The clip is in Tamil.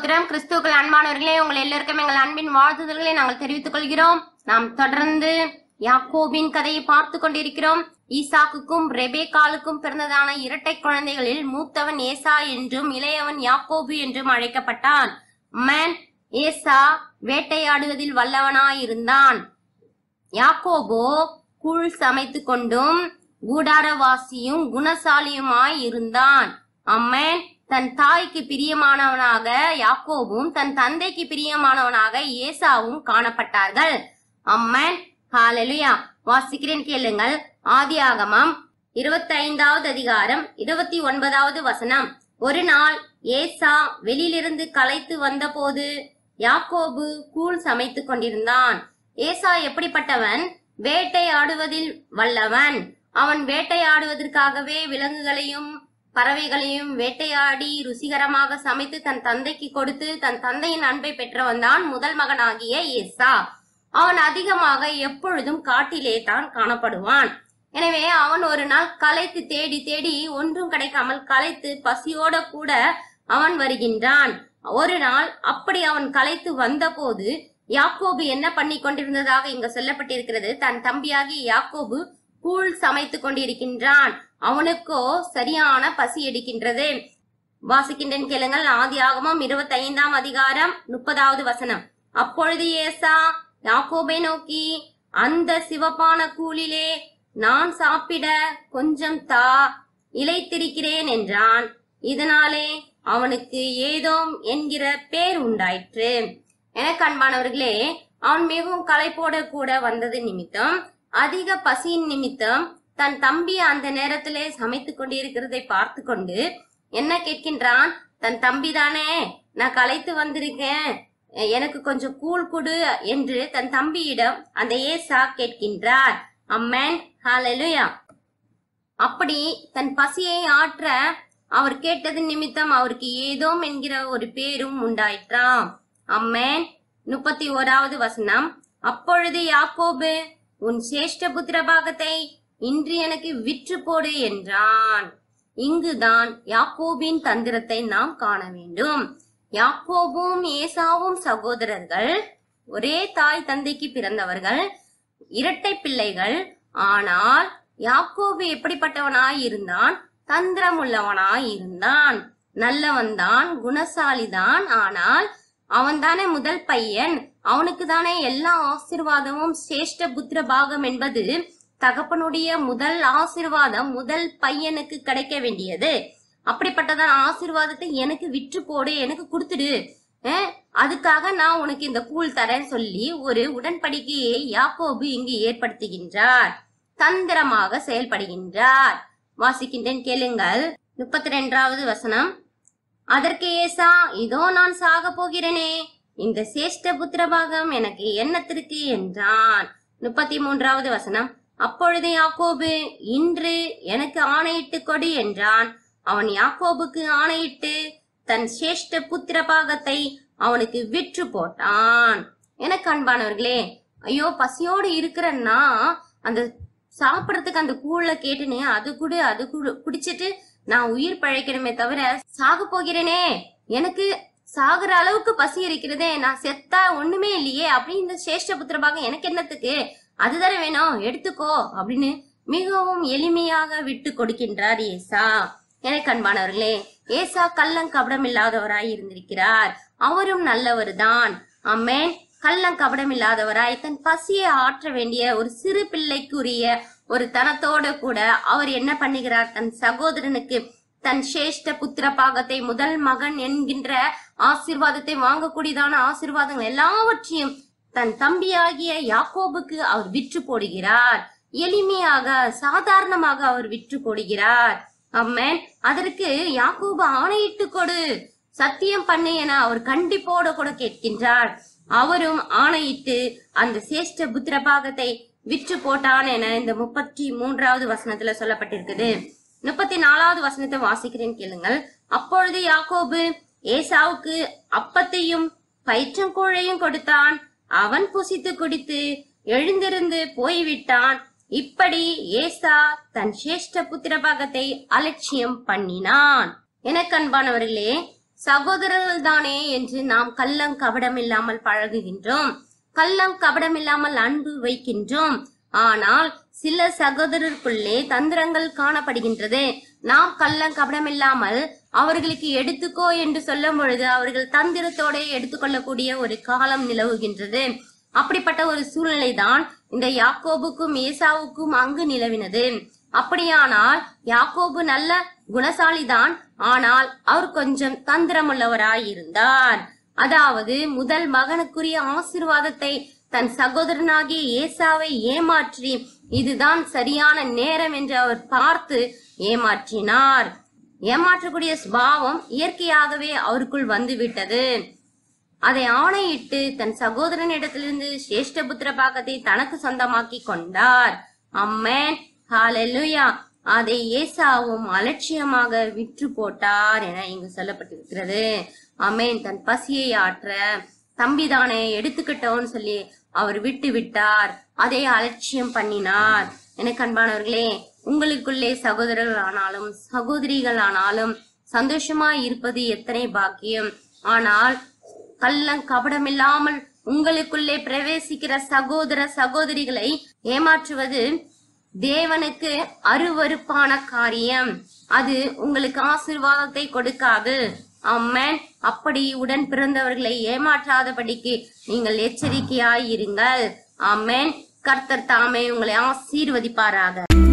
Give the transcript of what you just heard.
ஸ்தோத்திரம் கிறிஸ்துக்கள் அன்பானவர்களே உங்கள் எல்லோருக்கும் எங்கள் அன்பின் வாழ்த்துதல்களை நாங்கள் தெரிவித்துக் கொள்கிறோம் நாம் தொடர்ந்து யாக்கோபின் கதையை பார்த்து கொண்டிருக்கிறோம் ஈசாக்குக்கும் ரெபேக்காலுக்கும் பிறந்ததான இரட்டை குழந்தைகளில் மூத்தவன் ஏசா என்றும் இளையவன் யாக்கோபு என்றும் அழைக்கப்பட்டான் மேன் ஏசா வேட்டையாடுவதில் வல்லவனாயிருந்தான் யாக்கோபோ கூழ் சமைத்து கொண்டும் கூடாரவாசியும் குணசாலியுமாய் இருந்தான் அம்மேன் தன் தாய்க்கு பிரியமானவனாக யாக்கோபும் தன் தந்தைக்கு பிரியமானவனாக ஏசாவும் காணப்பட்டார்கள் அம்மேன் ஹalleluya வாசிக்கிறேன் கேளுங்கள் ஆதியாகமம் இருபத்தி ஐந்தாவது அதிகாரம் இருபத்தி ஒன்பதாவது வசனம் ஒரு நாள் ஏசா வெளியிலிருந்து களைத்து வந்தபோது யாக்கோபு கூழ் சமைத்துக் கொண்டிருந்தான் ஏசா எப்படிப்பட்டவன் வேட்டையாடுவதில் வல்லவன் அவன் வேட்டையாடுவதற்காகவே விலங்குகளையும் பறவைகளையும் வேட்டையாடி ருசிகரமாக சமைத்து தன் தந்தைக்கு கொடுத்து தன் தந்தையின் அன்பை பெற்றவன் தான் முதல் மகனாகிய ஏசா அவன் அதிகமாக எப்பொழுதும் காட்டிலே தான் காணப்படுவான் எனவே அவன் ஒரு நாள் களைத்து தேடி தேடி ஒன்றும் கிடைக்காமல் களைத்து பசியோட கூட அவன் வருகின்றான் ஒரு நாள் அப்படி அவன் களைத்து வந்தபோது யாக்கோபு என்ன பண்ணி கொண்டிருந்ததாக இங்க சொல்லப்பட்டிருக்கிறது தன் தம்பியாகி யாக்கோபு கூழ் சமைத்து கொண்டிருக்கின்றான் அவனுக்கோ சரியான பசி எடுக்கின்றது வாசிக்கின்றேன் கேளுங்கள் ஆதியாகமம் இருபத்தி ஐந்தாம் அதிகாரம் முப்பதாவது வசனம் அப்பொழுது ஏசா யாக்கோபை நோக்கி அந்த சிவப்பான கூழிலே நான் சாப்பிட கொஞ்சம் தா இளைத்திருக்கிறேன் என்றான் இதனாலே அவனுக்கு ஏதோம் என்கிற பேர் உண்டாயிற்று எனக்கு அன்பானவர்களே அவன் மிகவும் களைப்போட கூட வந்தது நிமித்தம் அதிக பசியின் நிமித்தம் தன் தம்பி அந்த நேரத்திலே சமைத்து கொண்டிருக்கிறதை பார்த்து கொண்டு என்ன கேட்கின்றான் தன் தம்பி தானே நான் களைத்து வந்திருக்கேன் எனக்கு கொஞ்சம் கூழ் கொடு என்று தன் தம்பியிடம் அந்த ஏசா கேட்கின்றார் அம்மேன் ஹalleluya அப்படி தன் பசியை ஆற்ற அவர் கேட்டது நிமித்தம் அவருக்கு ஏதோம் என்கிற ஒரு பேரும் உண்டாயிற்றாம் அம்மேன் முப்பத்தி ஓராவது வசனம் அப்பொழுது யாக்கோபு உன் சேஷ்ட புத்திர பாகத்தை இன்று எனக்கு விற்று போடு என்றான் இங்குதான் யாக்கோபின் தந்திரத்தை நாம் காண வேண்டும் யாக்கோபும் ஏசாவும் சகோதரர்கள் ஒரே தாய் தந்தைக்கு பிறந்தவர்கள் இரட்டை பிள்ளைகள் ஆனால் யாக்கோபு எப்படிப்பட்டவனாய் இருந்தான் தந்திரமுள்ளவனாய் இருந்தான் நல்லவன்தான் குணசாலிதான் ஆனால் அவன்தானே முதல் பையன் அவனுக்கு தானே எல்லா ஆசிர்வாதமும் சிரேஷ்ட புத்திர பாகம் என்பது தகப்பனுடைய முதல் ஆசிர்வாதம் முதல் பையனுக்கு கிடைக்க வேண்டியது அப்படிப்பட்டதான ஆசிர்வாதத்தை எனக்கு விற்று போடு எனக்கு கொடுத்துடு அஹ், அதுக்காக நான் உனக்கு இந்த கூழ் தரேன் சொல்லி ஒரு உடன்படிக்கையை யாக்கோபு இங்கு ஏற்படுத்துகின்றார் தந்திரமாக செயல்படுகின்றார் வாசிக்கின்றேன் கேளுங்கள் முப்பத்தி ரெண்டாவது வசனம் அதற்கு ஏசா இதோ நான் சாக போகிறேனே இந்த சேஷ்ட புத்திரபாகம் எனக்கு என்னத்திற்கு என்றான் முப்பத்தி மூன்றாவது வசனம் அப்பொழுது யாக்கோபு இன்று எனக்கு ஆணையிட்டு கொடு என்றான் அவன் யாக்கோபுக்கு ஆணையிட்டு தன் சேஷ்ட புத்திர பாகத்தை அவனுக்கு விற்று போட்டான் எனக்கு அன்பானவர்களே ஐயோ பசியோடு இருக்கிறன்னா அந்த சாப்பிடறதுக்கு அந்த கூழ்ல கேட்டுனே அது குடு அது குடு குடிச்சிட்டு நான் உயிர் பழைக்கணுமே தவிர சாக போகிறேனே எனக்கு சாகுற அளவுக்கு பசி இருக்கிறதே நான் செத்தா ஒண்ணுமே இல்லையே அப்படின்னு இந்த சேஷ்ட புத்திரபாகம் எனக்கு என்னத்துக்கு அதுதானே வேணும் எடுத்துக்கோ அப்படின்னு மிகவும் எளிமையாக விட்டு கொடுக்கின்றார் ஏசா எனக்கு அன்பானவர்களே ஏசா கள்ளம் கபடம் இல்லாதவராய் இருந்திருக்கிறார் அவரும் நல்லவர்தான் அம்மேன் கள்ளம் கபடம் இல்லாதவராய் தன் பசியை ஆற்ற வேண்டிய ஒரு சிறு பிள்ளைக்குரிய ஒரு தனத்தோட கூட அவர் என்ன பண்ணுகிறார் தன் சகோதரனுக்கு தன் சேஷ்ட புத்திர பாகத்தை முதல் மகன் என்கின்ற ஆசீர்வாதத்தை வாங்கக்கூடியதான ஆசீர்வாதங்கள் எல்லாவற்றையும் தன் தம்பியாகிய யாக்கோபுக்கு அவர் விற்று போடுகிறார் எளிமையாக சாதாரணமாக அவர் விற்று போடுகிறார் அம்மேன் அதற்கு யாக்கோபு ஆணையிட்டு கொடு சத்தியம் பண்ணு என அவர் கண்டிப்போட கூட கேட்கின்றார் அவரும் ஆணையிட்டு அந்த சேஷ்ட புத்திர பாகத்தை விற்று போட்டான் என இந்த முப்பத்தி மூன்றாவது வசனத்துல சொல்லப்பட்டிருக்குது முப்பத்தி நாலாவது வசனத்தை வாசிக்கிறேன் கேளுங்கள் அப்பொழுது யாக்கோபு ஏசாவுக்கு அப்பத்தையும் பயிற்றங்கூழையும் கொடுத்தான் அவன் புசித்து குடித்து எழுந்திருந்து போய்விட்டான் இப்படி ஏசா தன் சேஷ்ட புத்திர பாகத்தை அலட்சியம் பண்ணினான் எனக்கு அன்பானவர்களே சகோதரர்கள் தானே என்று நாம் கள்ளம் கபடம் இல்லாமல் பழகுகின்றோம் கள்ளம் கபடம் இல்லாமல் அன்பு வைக்கின்றோம் ஆனால் சில சகோதரருக்குள்ளே தந்திரங்கள் காணப்படுகின்றது நாம் கள்ளம் கபடம் இல்லாமல் அவர்களுக்கு எடுத்துக்கோ என்று சொல்லும் பொழுது அவர்கள் தந்திரத்தோட எடுத்துக்கொள்ளக்கூடிய ஒரு காலம் நிலவுகின்றது அப்படிப்பட்ட ஒரு சூழ்நிலை தான் இந்த யாக்கோபுக்கும் ஏசாவுக்கும் அங்கு நிலவினது அப்படியானால் யாக்கோபு நல்ல குணசாலிதான் ஆனால் அவர் கொஞ்சம் தந்திரமுள்ளவராய் இருந்தார் அதாவது முதல் மகனுக்குரிய ஆசிர்வாதத்தை தன் சகோதரனாகிய ஏசாவை ஏமாற்றி இதுதான் சரியான நேரம் என்று அவர் பார்த்து ஏமாற்றினார் ஏமாற்றக்கூடிய சுபாவம் இயற்கையாகவே அவருக்குள் வந்துவிட்டது அதை ஆணையிட்டு தன் சகோதரனிடத்திலிருந்து சிரேஷ்டபுத்திர பாகத்தை தனக்கு சொந்தமாக்கி கொண்டார் அம்மேன் ஹalleluya அதை ஏசாவும் அலட்சியமாக விற்று போட்டார் என இங்கு சொல்லப்பட்டிருக்கிறது அமேன் தன் பசியை ஆற்ற தம்பிதானே எடுத்துக்கிட்டோன்னு சொல்லி அவர் விட்டு விட்டார் அதை அலட்சியம் பண்ணினார் எனக்கு அன்பானவர்களே உங்களுக்குள்ளே சகோதரர்கள் ஆனாலும் சகோதரிகள் ஆனாலும் சந்தோஷமா இருப்பது எத்தனை பாக்கியம் ஆனால் கள்ளம் கபடமில்லாமல் உங்களுக்குள்ளே பிரவேசிக்கிற சகோதர சகோதரிகளை ஏமாற்றுவது தேவனுக்கு அருவருப்பான காரியம் அது உங்களுக்கு ஆசீர்வாதத்தை கொடுக்காது அம்மன் அப்படி உடன் பிறந்தவர்களை ஏமாற்றாதபடிக்கு நீங்கள் எச்சரிக்கையாய் இருங்கள் அம்மன் கர்த்தர் தாமே உங்களை ஆசீர்வதிப்பாராக